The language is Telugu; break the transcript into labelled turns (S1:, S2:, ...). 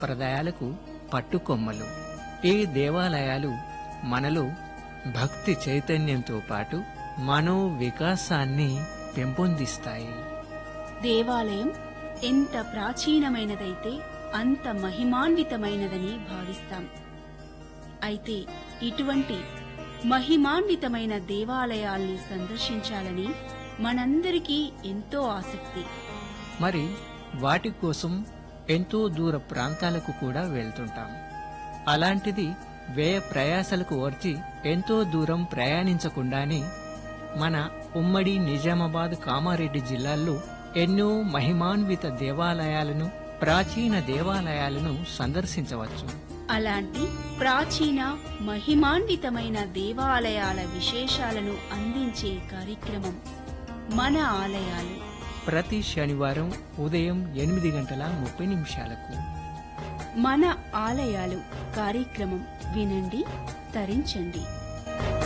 S1: సంప్రదాయాలకు పట్టుకొమ్మలు ఈ దేవాలయాలు మనలో భక్తి చైతన్యంతో పాటు మనో వికాసాన్ని పెంపొందిస్తాయి
S2: దేవాలయం ఎంత ప్రాచీనమైనదైతే అంత మహిమాన్వితమైనదని భావిస్తాం అయితే ఇటువంటి మహిమాన్వితమైన దేవాలయాల్ని సందర్శించాలని మనందరికీ ఎంతో ఆసక్తి
S1: మరి వాటి కోసం ఎంతో దూర ప్రాంతాలకు కూడా వెళ్తుంటాం అలాంటిది వ్యయ ప్రయాసలకు ఓర్చి ఎంతో దూరం ప్రయాణించకుండానే మన ఉమ్మడి నిజామాబాద్ కామారెడ్డి జిల్లాల్లో ఎన్నో మహిమాన్విత దేవాలయాలను ప్రాచీన దేవాలయాలను సందర్శించవచ్చు
S2: అలాంటి ప్రాచీన మహిమాన్వితమైన దేవాలయాల విశేషాలను అందించే కార్యక్రమం మన ఆలయాలు
S1: ప్రతి శనివారం ఉదయం ఎనిమిది గంటల ముప్పై నిమిషాలకు
S2: మన ఆలయాలు కార్యక్రమం వినండి తరించండి